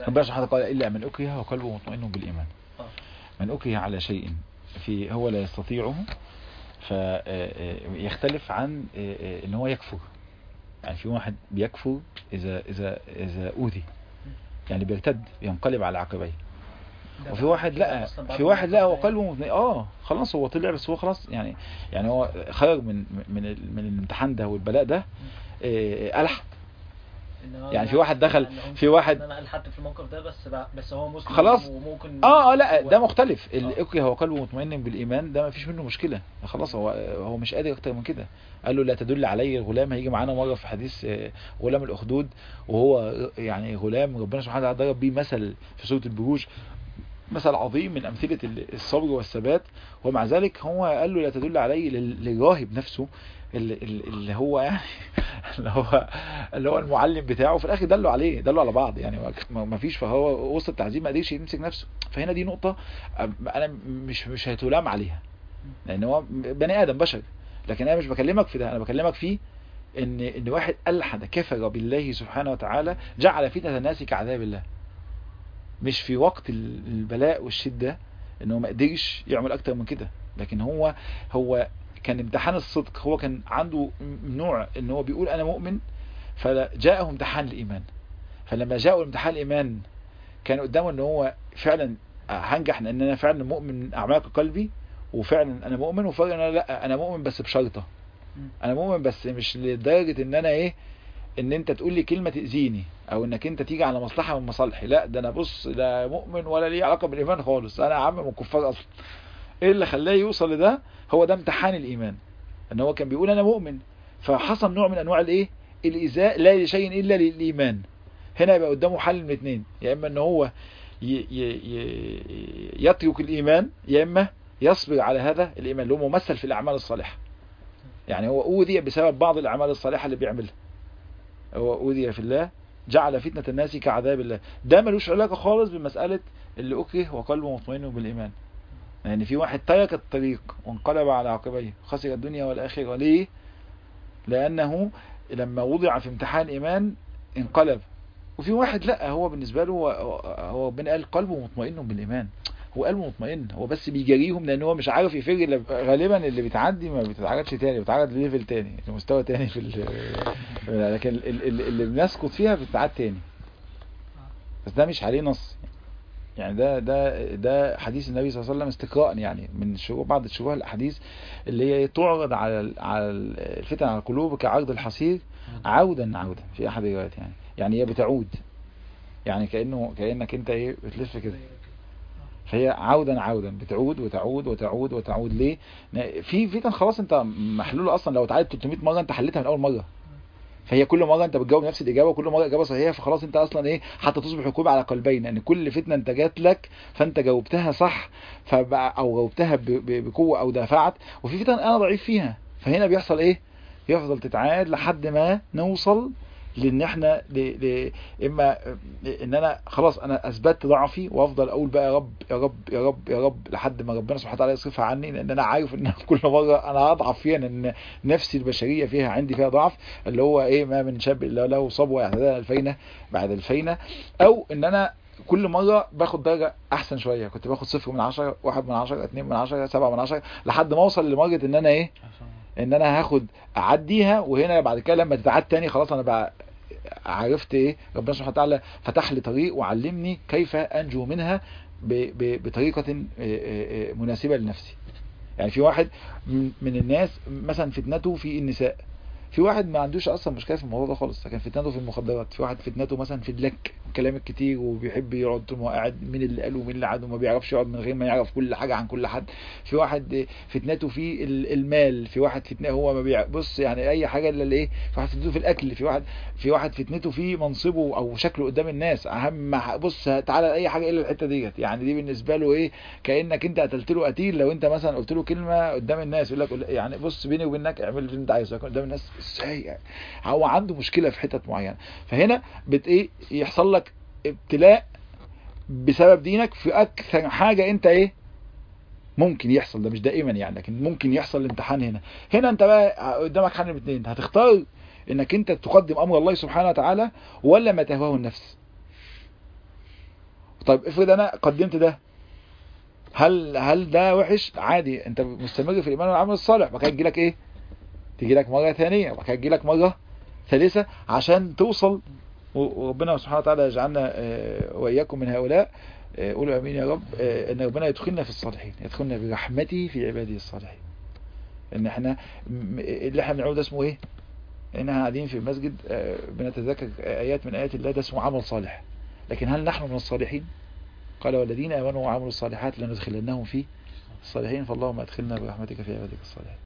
ربنا سبحانه وتعالى قال الا من اكره وقلبه مطمئن بالايمان آه. من اكره على شيء في هو لا يستطيعه فيختلف عن آه، آه، ان هو يكفر يعني في واحد بيكفر اذا اذا اذا اوذي يعني بيرتد ينقلب على عقبيه ده وفي واحد لا أصلاً بعد في ما واحد لا هو يخلص قلبه مطمئن اه خلاص هو طلع بس هو خلاص يعني يعني هو خرج من من ال- من الامتحان ده والبلاء ده آه، ألح إن هو يعني في أنا- واحد دخل- إن هم- في واحد- إن انا الحدت في الموقف ده بس بقى بس هو مسلم خلاص. وممكن اه اه لا هو- ده مختلف آه. الاوكي هو قلبه مطمئن بالايمان ده ما فيش منه مشكله خلاص هو هو مش قادر اكتر من كده قال له لا تدل علي الغلام هيجي معانا مره في حديث آه، غلام الاخدود وهو يعني غلام ربنا سبحانه وتعالى ضرب بيه مثل في سوره البروج مثل عظيم من امثله ال- الصبر والثبات ومع ذلك هو قال له لا تدل علي لل- للراهب نفسه اللي, اللي هو يعني اللي هو اللي هو المعلم بتاعه في الاخر دلوا عليه دلوا على بعض يعني ما- ما فيش فهو وسط التعذيب ما قدرش يمسك نفسه فهنا دي نقطه انا مش مش هتلام عليها لان هو بني ادم بشر لكن انا مش بكلمك في ده انا بكلمك فيه ان ان واحد الحد كفر بالله سبحانه وتعالى جعل فتنه الناس كعذاب الله مش في وقت ال- البلاء والشده ان هو ما قدرش يعمل اكتر من كده لكن هو هو كان امتحان الصدق هو كان عنده م- نوع ان هو بيقول انا مؤمن فجاءه امتحان الايمان فلما جاءه امتحان الايمان كان قدامه ان هو فعلا هنجح لان انا فعلا مؤمن من اعماق قلبي وفعلا انا مؤمن وفعلا انا لا انا مؤمن بس بشرطه مم. انا مؤمن بس مش لدرجه ان انا ايه ان انت تقول لي كلمه تاذيني او انك انت تيجي على مصلحه من مصالحي لا ده انا بص لا مؤمن ولا ليه علاقه بالايمان خالص انا يا عم من الكفار اصلا ايه اللي خلاه يوصل لده هو ده امتحان الايمان ان هو كان بيقول انا مؤمن فحصل نوع من انواع الايه الايذاء لا لشيء الا للايمان هنا يبقى قدامه حل من الاثنين يا اما ان هو ي ي ي يترك الايمان يا اما يصبر على هذا الايمان اللي هو ممثل في الاعمال الصالحه يعني هو اوذي بسبب بعض الاعمال الصالحه اللي بيعملها هو اوذي في الله جعل فتنه الناس كعذاب الله ده ملوش علاقه خالص بمساله اللي اكره وقلبه مطمئن بالايمان يعني في واحد ترك الطريق وانقلب على عقبيه خسر الدنيا والاخره ليه لانه لما وضع في امتحان ايمان انقلب وفي واحد لا هو بالنسبه له هو هو ربنا قال قلبه مطمئن بالايمان هو قلبه مطمئن هو بس بيجاريهم لان هو مش عارف يفر إلا غالبا اللي بيتعدي ما بيتعرضش تاني بيتعرض لليفل تاني لمستوى تاني في ال- لكن ال- ال- اللي بنسقط فيها بتتعاد تاني بس ده مش عليه نص يعني ده ده ده حديث النبي صلى الله عليه وسلم استقراء يعني من شروع بعض شروح الاحاديث اللي هي تعرض على ال- على الفتن على القلوب كعرض الحصير عودا عودا في احد الروايات يعني يعني هي بتعود يعني كانه كانك انت ايه بتلف كده فهي عودا عودا بتعود وتعود وتعود وتعود ليه في فتن خلاص انت محلوله اصلا لو اتعادت 300 مره انت حلتها من اول مره فهي كل مره انت بتجاوب نفس الاجابه وكل مره اجابه صحيحه فخلاص انت اصلا ايه حتى تصبح ركوب على قلبين ان كل فتنه انت جات لك فانت جاوبتها صح فبقى او جاوبتها ب- ب- بقوه او دافعت وفي فتن انا ضعيف فيها فهنا بيحصل ايه يفضل تتعاد لحد ما نوصل لان احنا ل... ل... اما ان انا خلاص انا اثبتت ضعفي وافضل اقول بقى يا رب يا رب يا رب يا رب لحد ما ربنا سبحانه وتعالى يصرفها عني لان انا عارف ان كل مره انا هضعف فيها لان نفسي البشريه فيها عندي فيها ضعف اللي هو ايه ما من شاب الا له صبوه يعتدى الفينه بعد الفينه او ان انا كل مرة باخد درجة أحسن شوية كنت باخد صفر من عشرة واحد من عشرة اتنين من عشرة سبعة من عشرة لحد ما أوصل لمرة إن أنا إيه ان انا هاخد اعديها وهنا بعد كده لما تتعاد تاني خلاص انا بقى عرفت ايه ربنا سبحانه وتعالى فتح لي طريق وعلمني كيف انجو منها ب- ب- بطريقة آه، آه، آه، مناسبة لنفسي يعني في واحد من من الناس مثلا فتنته في النساء في واحد ما عندوش اصلا مشكله في الموضوع ده خالص لكن فتنته في المخدرات في واحد فتنته مثلا في اللك الكلام الكتير وبيحب يقعد طول ما هو قاعد مين اللي قال ومين اللي عاد وما بيعرفش يقعد من غير ما يعرف كل حاجه عن كل حد في واحد فتنته في ال- المال في واحد فتنه هو ما بيع بص يعني اي حاجه الا الايه في واحد فتنته في الاكل في واحد في واحد فتنته في منصبه او شكله قدام الناس اهم ح- بص تعالى اي حاجه الا الحته ديت يعني دي بالنسبه له ايه كانك انت قتلت له قتيل لو انت مثلا قلت له كلمه قدام الناس يقول لك يعني بص بيني وبينك اعمل اللي انت عايزه لكن قدام الناس ازاي يعني هو عنده مشكله في حتت معينه فهنا بت ايه يحصل لك ابتلاء بسبب دينك في اكثر حاجه انت ايه ممكن يحصل ده مش دائما يعني لكن ممكن يحصل الامتحان هنا هنا انت بقى قدامك حل من اتنين هتختار انك انت تقدم امر الله سبحانه وتعالى ولا ما تهواه النفس طيب افرض انا قدمت ده هل هل ده وحش عادي انت مستمر في الايمان والعمل الصالح بعد كده تجي لك ايه تجي لك مره ثانيه بعد كده تجي لك مره ثالثه عشان توصل و- وربنا سبحانه وتعالى يجعلنا آه، واياكم من هؤلاء آه، قولوا امين يا رب آه، ان ربنا يدخلنا في الصالحين يدخلنا برحمته في عباده الصالحين ان احنا م- اللي احنا بنعمله ده اسمه ايه ان احنا قاعدين في المسجد آه، بنتذكر ايات من ايات الله ده اسمه عمل صالح لكن هل نحن من الصالحين قال والذين امنوا وعملوا الصالحات لندخلنهم في الصالحين فاللهم ادخلنا برحمتك في عبادك الصالحين